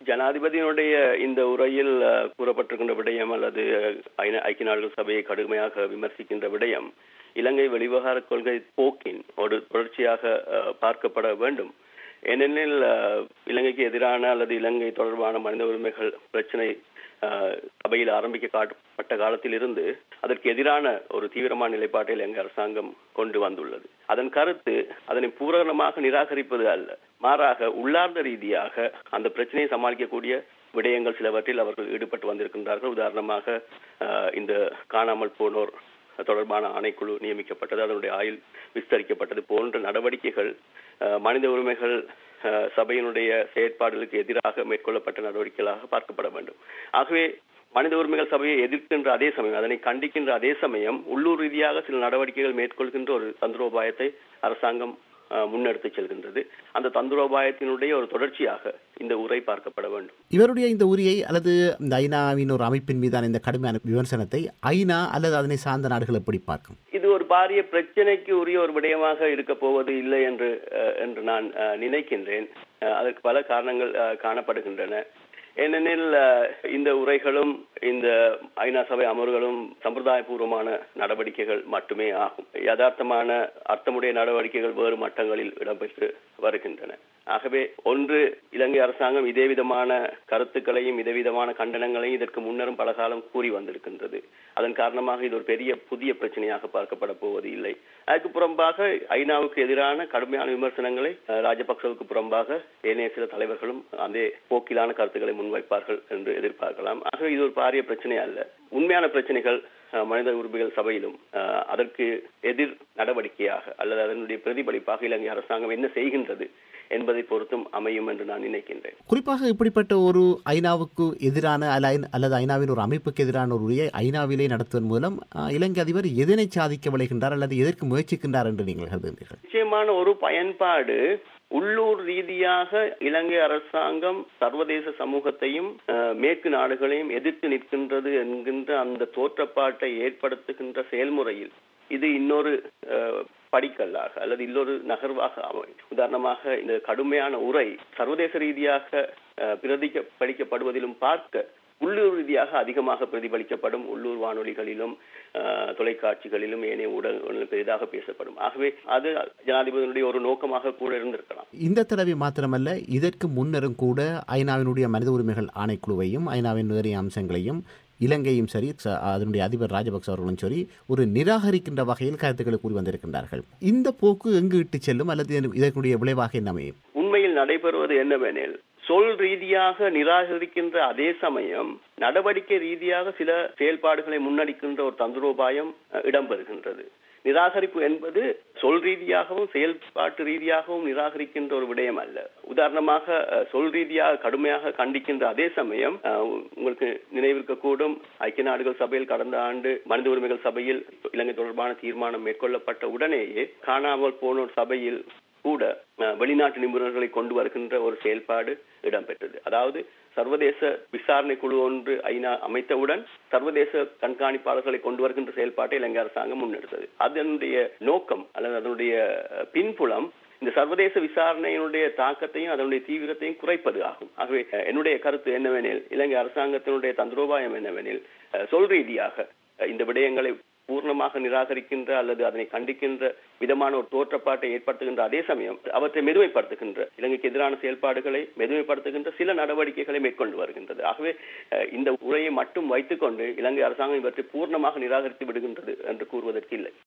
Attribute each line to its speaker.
Speaker 1: ஜனாதிபதியினுடைய இந்த உரையில் அஹ், கூறப்பட்டிருக்கின்ற விடயம் அல்லது ஐநா- ஐக்கிய நாடுகள் சபையை கடுமையாக விமர்சிக்கின்ற விடயம் இலங்கை வெளிவகார கொள்கை போக்கின் ஒரு தொடர்ச்சியாக அஹ், பார்க்கப்பட வேண்டும் ஏனெனில் அஹ், இலங்கைக்கு எதிரான அல்லது இலங்கை தொடர்பான மனித உரிமைகள் பிரச்சனை அஹ், சபையில் ஆரம்பிக்கப்பட்ட காலத்தில் இருந்து அதற்கு எதிரான ஒரு தீவிரமான நிலைப்பாட்டை இலங்கை அரசாங்கம் கொண்டு வந்துள்ளது அதன் கருத்து அதனை பூரணமாக நிராகரிப்பது அல்ல மாறாக உள்ளார்ந்த ரீதியாக அந்த பிரச்சனையை சமாளிக்கக்கூடிய விடயங்கள் சிலவற்றில் அவர்கள் ஈடுபட்டு வந்திருக்கின்றார்கள் உதாரணமாக அஹ், இந்த காணாமல் போனோர் தொடர்பான ஆணைக்குழு நியமிக்கப்பட்டது அதனுடைய ஆயுள் விஸ்தரிக்கப்பட்டது போன்ற நடவடிக்கைகள் அஹ், மனித உரிமைகள் அஹ், சபையினுடைய செயற்பாடுகளுக்கு எதிராக மேற்கொள்ளப்பட்ட நடவடிக்கைகளாக பார்க்கப்பட வேண்டும் ஆகவே மனித உரிமைகள் சபையை எதிர்க்கின்ற அதே சமயம் அதனை கண்டிக்கின்ற அதே சமயம் உள்ளூர் ரீதியாக சில நடவடிக்கைகள் மேற்கொள்கின்ற ஒரு தந்திரோபாயத்தை அரசாங்கம் அஹ், முன்னெடுத்துச் செல்கின்றது அந்த தந்திரோபாயத்தினுடைய ஒரு தொடர்ச்சியாக இந்த உரை பார்க்கப்பட வேண்டும்
Speaker 2: இவருடைய இந்த உரியை அல்லது இந்த ஐநாவின் ஒரு அமைப்பின் மீதான இந்த கடுமையான விமர்சனத்தை ஐநா அல்லது அதனை சார்ந்த நாடுகள் எப்படி பார்க்கும்
Speaker 1: இது ஒரு பாரிய பிரச்சனைக்கு உரிய ஒரு விடயமாக இருக்க போவது இல்லை என்று அஹ், என்று நான் அஹ், நினைக்கின்றேன் அஹ், அதற்கு பல காரணங்கள் அஹ், காணப்படுகின்றன ஏனெனில் அஹ், இந்த உரைகளும் இந்த ஐநா சபை அமர்வுகளும் சம்பிரதாயபூர்வமான நடவடிக்கைகள் மட்டுமே ஆகும் யதார்த்தமான அர்த்தமுடைய நடவடிக்கைகள் வேறு மட்டங்களில் இடம்பெற்று வருகின்றன ஆகவே ஒன்று இலங்கை அரசாங்கம் இதே விதமான கருத்துக்களையும் இதே விதமான கண்டனங்களையும் இதற்கு முன்னரும் பல காலம் கூறி வந்திருக்கின்றது அதன் காரணமாக இது ஒரு பெரிய புதிய பிரச்சனையாக பார்க்கப்பட போவது இல்லை அதுக்கு புறம்பாக ஐநாவுக்கு எதிரான கடுமையான விமர்சனங்களை அஹ், ராஜபக்சவுக்கு புறம்பாக ஏனைய சில தலைவர்களும் அதே போக்கிலான கருத்துக்களை முன்வைப்பார்கள் என்று எதிர்பார்க்கலாம் ஆகவே இது ஒரு பாரிய பிரச்சனை அல்ல உண்மையான பிரச்சனைகள் அஹ், மனித உரிமைகள் சபையிலும் அஹ், அதற்கு எதிர் நடவடிக்கையாக அல்லது அதனுடைய பிரதிபலிப்பாக இலங்கை அரசாங்கம் என்ன செய்கின்றது என்பதை பொறுத்தும் அமையும் என்று நான் நினைக்கின்றேன்
Speaker 2: குறிப்பாக இப்படிப்பட்ட ஒரு ஐநாவுக்கு எதிரான அல்ல- அல்லது ஐநாவின் ஒரு அமைப்புக்கு எதிரான ஒரு உரையை ஐநாவிலே நடத்துவதன் மூலம் அஹ், இலங்கை அதிபர் எதனை சாதிக்க விளைகின்றார் அல்லது எதற்கு முயற்சிக்கின்றார் என்று நீங்கள் கருதுகிறீர்கள்
Speaker 1: நிச்சயமான ஒரு பயன்பாடு உள்ளூர் ரீதியாக இலங்கை அரசாங்கம் சர்வதேச சமூகத்தையும் அஹ், மேற்கு நாடுகளையும் எதிர்த்து நிற்கின்றது என்கின்ற அந்த தோற்றப்பாட்டை ஏற்படுத்துகின்ற செயல்முறையில் இது இன்னொரு அஹ், படிக்கல்லாக அல்லது இன்னொரு நகர்வாக அமையும் உதாரணமாக இந்த கடுமையான உரை சர்வதேச ரீதியாக அஹ், பிரதிபலிக்கப்படுவதிலும் பார்க்க உள்ளூர் ரீதியாக அதிகமாக பிரதிபலிக்கப்படும் உள்ளூர் வானொலிகளிலும் அஹ், தொலைக்காட்சிகளிலும் ஏனைய ஊடகங்களிலும் பெரிதாக பேசப்படும் ஆகவே அது ஜனாதிபதியினுடைய ஒரு நோக்கமாக கூட இருந்திருக்கலாம்
Speaker 2: இந்த தடவை மாத்திரமல்ல இதற்கு முன்னரும் கூட ஐநாவினுடைய மனித உரிமைகள் ஆணைக்குழுவையும் ஐநாவின் வேறு அம்சங்களையும் இலங்கையும் சரி ச- அதனுடைய அதிபர் ராஜபக்ச அவர்களும் சரி ஒரு நிராகரிக்கின்ற வகையில் கருத்துக்களை கூறி வந்திருக்கின்றார்கள் இந்த போக்கு எங்கு இட்டு செல்லும் அல்லது இதற்குடைய விளைவாக என்ன அமையும்
Speaker 1: உண்மையில் நடைபெறுவது என்னவெனில் சொல் ரீதியாக நிராகரிக்கின்ற அதே சமயம் நடவடிக்கை ரீதியாக சில செயல்பாடுகளை முன்னெடுக்கின்ற ஒரு தந்திரோபாயம் அஹ், இடம்பெறுகின்றது நிராகரிப்பு என்பது சொல் ரீதியாகவும் செயல்பாட்டு ரீதியாகவும் நிராகரிக்கின்ற ஒரு விடயம் அல்ல உதாரணமாக அஹ், சொல் ரீதியாக கடுமையாக கண்டிக்கின்ற அதே சமயம் அஹ், உங்களுக்கு நினைவிருக்கக்கூடும் ஐக்கிய நாடுகள் சபையில் கடந்த ஆண்டு மனித உரிமைகள் சபையில் இலங்கை தொடர்பான தீர்மானம் மேற்கொள்ளப்பட்ட உடனேயே காணாமல் போனோர் சபையில் கூட அஹ், வெளிநாட்டு நிபுணர்களை கொண்டு வருகின்ற ஒரு செயல்பாடு இடம்பெற்றது அதாவது சர்வதேச விசாரணை குழு ஒன்று ஐநா அமைத்தவுடன் சர்வதேச கண்காணிப்பாளர்களை கொண்டு வருகின்ற செயல்பாட்டை இலங்கை அரசாங்கம் முன்னெடுத்தது அதனுடைய நோக்கம் அல்லது அதனுடைய அஹ், பின்புலம் இந்த சர்வதேச விசாரணையினுடைய தாக்கத்தையும் அதனுடைய தீவிரத்தையும் குறைப்பது ஆகும் ஆகவே அஹ், என்னுடைய கருத்து என்னவெனில் இலங்கை அரசாங்கத்தினுடைய தந்திரோபாயம் என்னவெனில் அஹ், சொல் ரீதியாக அஹ், இந்த விடயங்களை பூர்ணமாக நிராகரிக்கின்ற அல்லது அதனை கண்டிக்கின்ற விதமான ஒரு தோற்றப்பாட்டை ஏற்படுத்துகின்ற அதே சமயம் அவற்றை மெதுமைப்படுத்துகின்ற இலங்கைக்கு எதிரான செயல்பாடுகளை மெதுமைப்படுத்துகின்ற சில நடவடிக்கைகளை மேற்கொண்டு வருகின்றது ஆகவே அஹ், இந்த உரையை மட்டும் வைத்துக்கொண்டு இலங்கை அரசாங்கம் இவற்றை பூர்ணமாக நிராகரித்து விடுகின்றது என்று கூறுவதற்கு இல்லை